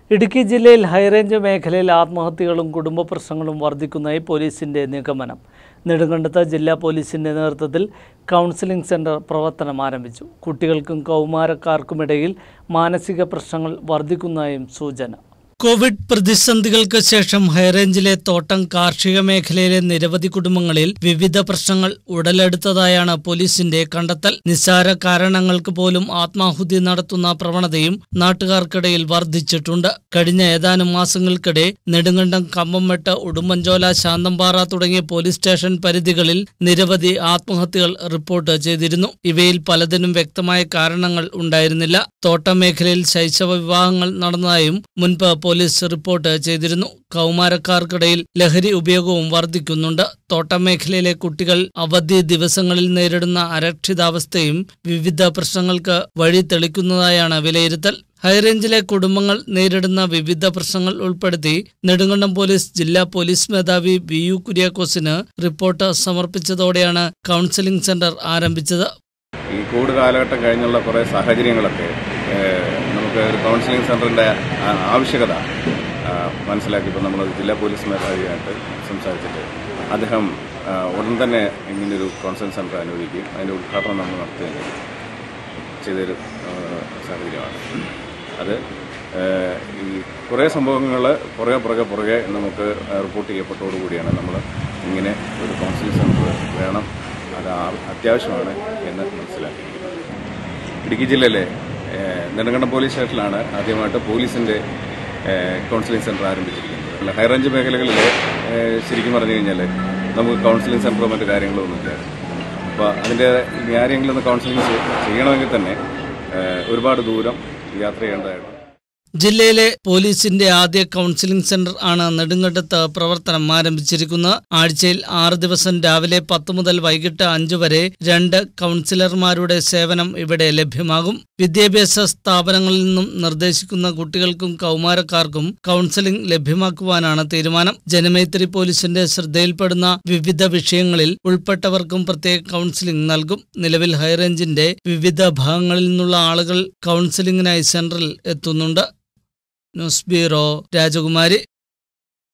ഇടുക്കി ജില്ലയിൽ ഹൈറേഞ്ച് മേഖലയിൽ ആത്മഹത്യകളും കുടുംബ പ്രശ്നങ്ങളും വർദ്ധിക്കുന്നതായി പോലീസിന്റെ നിഗമനം നെടുങ്കണ്ടത്ത് ജില്ലാ പോലീസിന്റെ നേതൃത്വത്തിൽ കൗൺസിലിംഗ് സെന്റർ പ്രവർത്തനം ആരംഭിച്ചു കുട്ടികൾക്കും കൗമാരക്കാർക്കുമിടയിൽ മാനസിക പ്രശ്നങ്ങൾ വർദ്ധിക്കുന്നതായും സൂചന കോവിഡ് പ്രതിസന്ധികൾക്ക് ശേഷം ഹൈറേഞ്ചിലെ തോട്ടം കാർഷിക മേഖലയിലെ നിരവധി കുടുംബങ്ങളിൽ വിവിധ പ്രശ്നങ്ങൾ ഉടലെടുത്തതായാണ് പോലീസിന്റെ കണ്ടെത്തൽ നിസ്സാര കാരണങ്ങൾക്ക് പോലും ആത്മാഹുതി നടത്തുന്ന പ്രവണതയും നാട്ടുകാർക്കിടയിൽ വർദ്ധിച്ചിട്ടുണ്ട് കഴിഞ്ഞ ഏതാനും മാസങ്ങൾക്കിടെ നെടുങ്കണ്ടം കമ്പംമെട്ട് ഉടുമ്പൻചോല ശാന്തമ്പാറ തുടങ്ങിയ പോലീസ് സ്റ്റേഷൻ പരിധികളിൽ നിരവധി ആത്മഹത്യകൾ റിപ്പോർട്ട് ചെയ്തിരുന്നു ഇവയിൽ പലതിനും വ്യക്തമായ കാരണങ്ങൾ ഉണ്ടായിരുന്നില്ല തോട്ടം മേഖലയിൽ ശൈശവ വിവാഹങ്ങൾ നടന്നതായും മുൻപ് പോലീസ് റിപ്പോർട്ട് ചെയ്തിരുന്നു കൗമാരക്കാർക്കിടയിൽ ലഹരി ഉപയോഗവും വർദ്ധിക്കുന്നുണ്ട് തോട്ടം മേഖലയിലെ കുട്ടികൾ അവധി ദിവസങ്ങളിൽ നേരിടുന്ന അരക്ഷിതാവസ്ഥയും വിവിധ പ്രശ്നങ്ങൾക്ക് വഴി തെളിക്കുന്നതായാണ് വിലയിരുത്തൽ ഹൈറേഞ്ചിലെ കുടുംബങ്ങൾ നേരിടുന്ന വിവിധ പ്രശ്നങ്ങൾ ഉൾപ്പെടുത്തി നെടുങ്കണ്ടം പോലീസ് ജില്ലാ പോലീസ് മേധാവി വി യു കുര്യാക്കോസിന് റിപ്പോർട്ട് സമർപ്പിച്ചതോടെയാണ് കൗൺസിലിംഗ് സെന്റർ ആരംഭിച്ചത് ഈ കോവിഡ് കാലഘട്ടം കഴിഞ്ഞുള്ള കുറേ സാഹചര്യങ്ങളൊക്കെ ഏഹ്, നമുക്ക് ഒരു കൗൺസിലിംഗ് സെൻറ്ററിൻ്റെ ആവശ്യകത ആ, മനസ്സിലാക്കിയപ്പോൾ നമ്മൾ ജില്ലാ പോലീസ് മേധാവിയായിട്ട് സംസാരിച്ചിട്ട് അദ്ദേഹം ആ, ഉടൻ തന്നെ ഇങ്ങനൊരു കൗൺസിലിംഗ് സെൻറ്റർ അനുവദിക്കുകയും അതിൻ്റെ ഉദ്ഘാടനം നമ്മൾ നടത്തുകയും ചെയ്തു. ചെയ്തൊരു ആ, സാഹചര്യമാണ് അത് ഏഹ്, ഈ കുറേ സംഭവങ്ങൾ പുറകെ പുറകെ പുറകെ നമുക്ക് റിപ്പോർട്ട് ചെയ്യപ്പെട്ടതോടുകൂടിയാണ് നമ്മൾ ഇങ്ങനെ ഒരു കൗൺസിലിംഗ് സെൻറ്റർ വേണം അത് ആ- അത്യാവശ്യമാണ് എന്ന് മനസ്സിലാക്കിയിരിക്കുന്നത് ഇടുക്കി ജില്ലയിലെ ഏഹ്, നെടുങ്കണ്ടം പോലീസ് സ്റ്റേഷനിലാണ് ആദ്യമായിട്ട് പോലീസിൻ്റെ കൗൺസിലിംഗ് സെൻറ്റർ ആരംഭിച്ചിരിക്കുന്നത് അല്ല, ഹൈറേഞ്ച് മേഖലകളിൽ ഏഹ്, ശരിക്കും പറഞ്ഞു കഴിഞ്ഞാൽ നമുക്ക് കൗൺസിലിംഗ് സെൻറ്ററോ മറ്റു കാര്യങ്ങളോ ഒന്നുമില്ല അപ്പോൾ അതിൻ്റെ ഇനി ആരെങ്കിലും ഒന്ന് കൗൺസിലിംഗ് ചെയ്- ചെയ്യണമെങ്കിൽ തന്നെ ഏഹ്, ഒരുപാട് ദൂരം യാത്ര ചെയ്യേണ്ടതായിട്ട് ജില്ലയിലെ പോലീസിന്റെ ആദ്യ കൗൺസിലിംഗ് സെന്റർ ആണ് നെടുങ്കണ്ടത്ത് പ്രവർത്തനം ആരംഭിച്ചിരിക്കുന്നത് ആഴ്ചയിൽ ആറ് ദിവസം രാവിലെ പത്ത് മുതൽ വൈകിട്ട് അഞ്ചു വരെ രണ്ട് കൗൺസിലർമാരുടെ സേവനം ഇവിടെ ലഭ്യമാകും വിദ്യാഭ്യാസ സ്ഥാപനങ്ങളിൽ നിന്നും നിർദ്ദേശിക്കുന്ന കുട്ടികൾക്കും കൗമാരക്കാർക്കും കൗൺസിലിംഗ് ലഭ്യമാക്കുവാനാണ് തീരുമാനം ജനമൈത്രി പോലീസിന്റെ ശ്രദ്ധയിൽപ്പെടുന്ന വിവിധ വിഷയങ്ങളിൽ ഉൾപ്പെട്ടവർക്കും പ്രത്യേക കൗൺസിലിംഗ് നൽകും നിലവിൽ ഹൈറേഞ്ചിന്റെ വിവിധ ഭാഗങ്ങളിൽ നിന്നുള്ള ആളുകൾ കൗൺസിലിംഗിനായി സെന്ററിൽ എത്തുന്നുണ്ട് ന്യൂസ് ബ്യൂറോ രാജകുമാരി